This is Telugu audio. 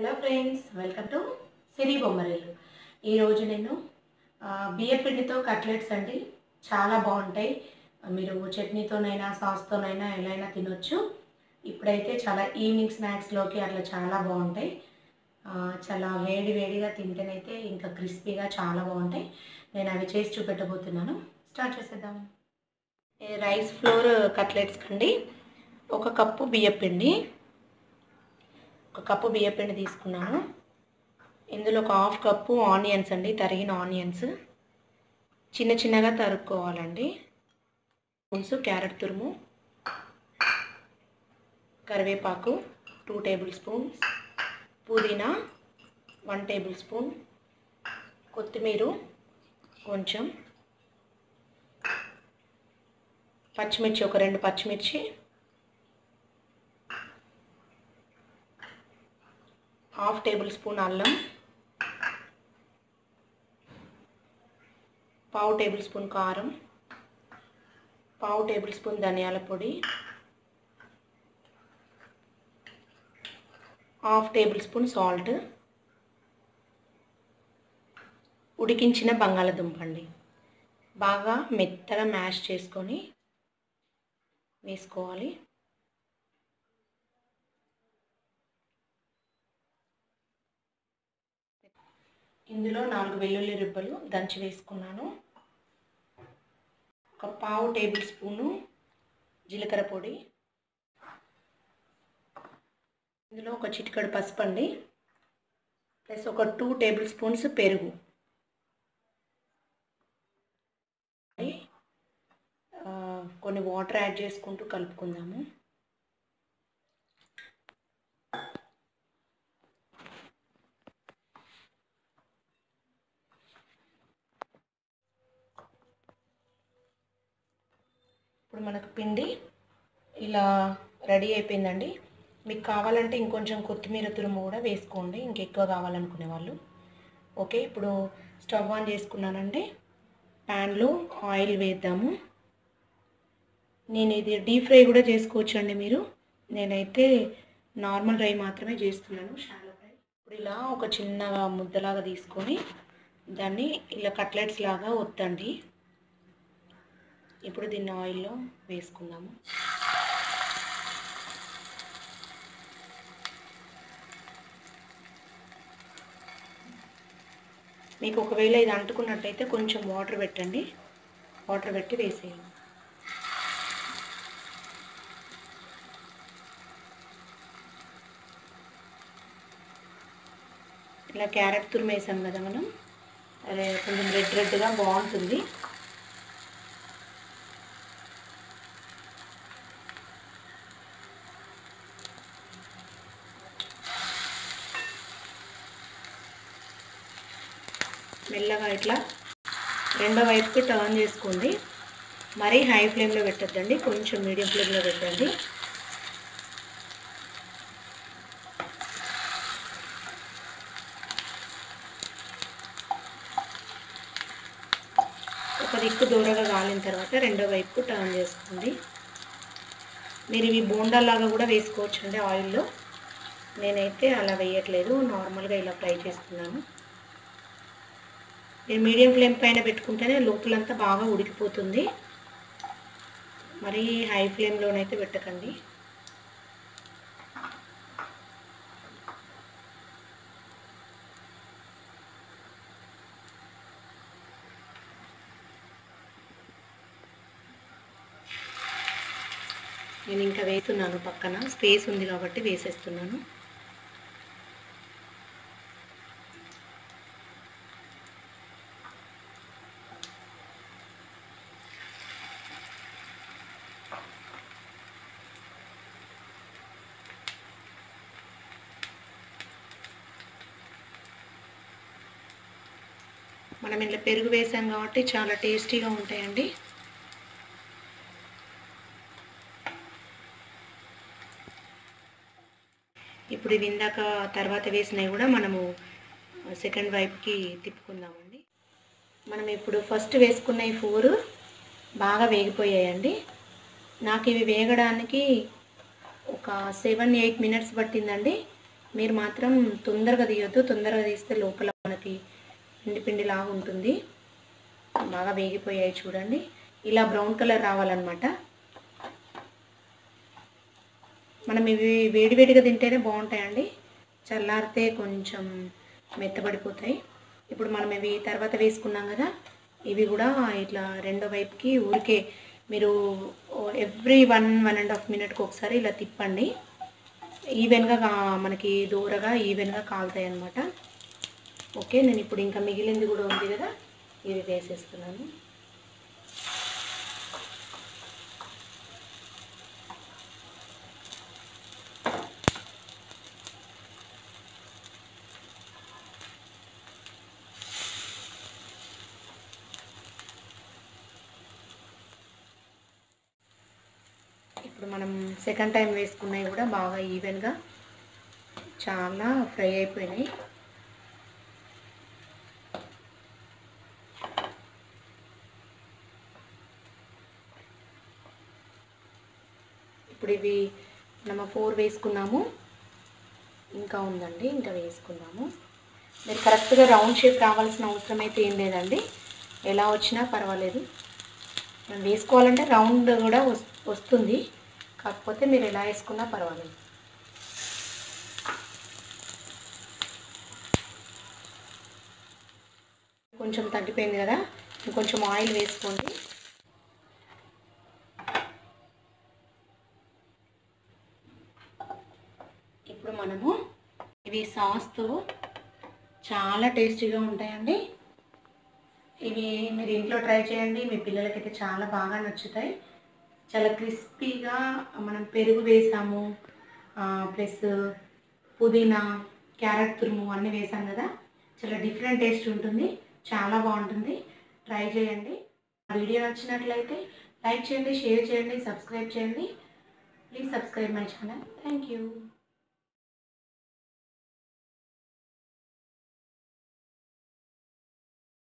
hello friends welcome to Siri Bommarillu ఈరోజు నేను ఆ, బియ్యం పిండితో కట్లెట్స్ అండి చాలా బాగుంటాయి మీరు చట్నీతోనైనా సాస్తోనైనా ఎలా అయినా తినొచ్చు ఇప్పుడైతే చాలా ఈవినింగ్ స్నాక్స్లోకి అట్లా చాలా బాగుంటాయి ఆ, చాలా వేడి వేడిగా తింటేనైతే ఇంకా క్రిస్పీగా చాలా బాగుంటాయి నేను అవి చేసి చూపెట్టబోతున్నాను స్టార్ట్ చేసేద్దాం ఈ రైస్ ఫ్లోర్ కట్లెట్స్ అండి ఒక కప్పు బియ్యం పిండి ఒక కప్పు బియ్యం పిండి తీసుకున్నాను ఇందులో ఒక హాఫ్ కప్పు ఆనియన్స్ అండి తరిగిన ఆనియన్స్ చిన్న చిన్నగా తరుక్కోవాలండి స్పూన్స్ క్యారెట్ తురుము కరివేపాకు టూ టేబుల్ స్పూన్స్ పుదీనా వన్ టేబుల్ స్పూన్ కొత్తిమీర కొంచెం పచ్చిమిర్చి ఒక రెండు పచ్చిమిర్చి హాఫ్ టేబుల్ స్పూన్ అల్లం పావు టేబుల్ స్పూన్ కారం పావు టేబుల్ స్పూన్ ధనియాల పొడి హాఫ్ టేబుల్ స్పూన్ సాల్ట్ ఉడికించిన బంగాళదుంప అండి బాగా మెత్తగా మ్యాష్ చేసుకొని వేసుకోవాలి ఇందులో నాలుగు వెల్లుల్లి రిబ్బలు దంచి వేసుకున్నాను ఒక పావు టేబుల్ స్పూను జీలకర్ర పొడి ఇందులో ఒక చిటికడు పసుపు అండి ప్లస్ ఒక టూ టేబుల్ స్పూన్స్ పెరుగు ఆ, కొన్ని వాటర్ యాడ్ చేసుకుంటూ కలుపుకుందాము ఇప్పుడు మనకు పిండి ఇలా రెడీ అయిపోయిందండి మీకు కావాలంటే ఇంకొంచెం కొత్తిమీర తురుము కూడా వేసుకోండి ఇంకెక్కువ కావాలనుకునే వాళ్ళు ఓకే ఇప్పుడు స్టవ్ ఆన్ చేసుకున్నానండి ప్యాన్లో ఆయిల్ వేద్దాము నేను ఇది డీప్ ఫ్రై కూడా చేసుకోవచ్చు అండి మీరు నేనైతే నార్మల్ ఫ్రై మాత్రమే చేస్తున్నాను షాలో ఫ్రై ఇప్పుడు ఇలా ఒక చిన్నగా ముద్దలాగా తీసుకొని దాన్ని ఇలా కట్లెట్స్ లాగా ఒత్తండి ఇప్పుడు దీన్ని ఆయిల్లో వేసుకుందాము మీకు ఒకవేళ ఇది అంటుకున్నట్టయితే కొంచెం వాటర్ పెట్టండి వాటర్ పెట్టి వేసేయండి ఇలా క్యారెట్ తురుము వేసాం కదా మనం అదే కొంచెం రెడ్ రెడ్గా బాగుంటుంది మెల్లగా ఇట్లా రెండో వైపుకి టర్న్ చేసుకోండి మరీ హై ఫ్లేమ్లో పెట్టద్దండి కొంచెం మీడియం ఫ్లేమ్లో పెట్టండి ఒక దిక్కు దూరగా కాలిన తర్వాత రెండో వైపుకు టర్న్ చేసుకోండి మీరు ఇవి బోండాలాగా కూడా వేసుకోవచ్చు అండి ఆయిల్లో నేనైతే అలా వేయట్లేదు నార్మల్గా ఇలా ఫ్రై చేస్తున్నాను మీరు మీడియం ఫ్లేమ్ పైన పెట్టుకుంటేనే లోపలంతా బాగా ఉడికిపోతుంది మరీ హై ఫ్లేమ్లోనైతే పెట్టకండి నేను ఇంకా వేస్తున్నాను పక్కన స్పేస్ ఉంది కాబట్టి వేసేస్తున్నాను మనం ఇలా పెరుగు వేసాం కాబట్టి చాలా టేస్టీగా ఉంటాయండి ఇప్పుడు ఇది ఇందాక తర్వాత వేసినవి కూడా మనము సెకండ్ వైపుకి తిప్పుకుందామండి మనం ఇప్పుడు ఫస్ట్ వేసుకున్న ఈ ఫోర్ బాగా వేగిపోయాయండి నాకు ఇవి వేగడానికి ఒక సెవెన్ ఎయిట్ మినిట్స్ పట్టిందండి మీరు మాత్రం తొందరగా తీయొద్దు తొందరగా తీస్తే లోపల మనకి పిండి పిండి లాగా ఉంటుంది బాగా వేగిపోయాయి చూడండి ఇలా బ్రౌన్ కలర్ రావాలన్నమాట మనం ఇవి వేడివేడిగా తింటేనే బాగుంటాయండి చల్లారితే కొంచెం మెత్తబడిపోతాయి ఇప్పుడు మనం ఇవి తర్వాత వేసుకున్నాం కదా ఇవి కూడా ఇట్లా రెండో వైపుకి ఊరికే మీరు every one one and half మినిట్కి ఒకసారి ఇలా తిప్పండి ఈవెన్గా కా- మనకి దూరగా ఈవెన్గా కాలుతాయి అన్నమాట ఓకే నేను ఇప్పుడు ఇంకా మిగిలింది కూడా ఉంది కదా ఇవి వేసేస్తున్నాను ఇప్పుడు మనం సెకండ్ టైం వేసుకున్నవి కూడా బాగా ఈవెన్గా చాలా ఫ్రై అయిపోయినాయి ఇప్పుడు ఇవి మనం ఫోర్ వేసుకున్నాము ఇంకా ఉందండి ఇంకా వేసుకున్నాము మీరు కరెక్ట్గా రౌండ్ షేప్ రావాల్సిన అవసరం అయితే ఏం లేదండి ఎలా వచ్చినా పర్వాలేదు మనం వేసుకోవాలంటే రౌండ్ కూడా వస్- వస్తుంది కాకపోతే మీరు ఎలా వేసుకున్నా పర్వాలేదు కొంచెం తగ్గిపోయింది కదా ఇంకొంచెం ఆయిల్ వేసుకోండి ఇప్పుడు మనము ఇవి సాస్తో చాలా టేస్టీగా ఉంటాయండి ఇవి మీరు ఇంట్లో ట్రై చేయండి మీ పిల్లలకైతే చాలా బాగా నచ్చుతాయి చాలా క్రిస్పీగా మనం పెరుగు వేసాము ప్లస్ పుదీనా క్యారెట్ తురుము అన్నీ వేసాం కదా చాలా డిఫరెంట్ టేస్ట్ ఉంటుంది చాలా బాగుంటుంది ట్రై చేయండి వీడియో నచ్చినట్లయితే లైక్ చేయండి షేర్ చేయండి సబ్స్క్రైబ్ చేయండి please subscribe my channel thank you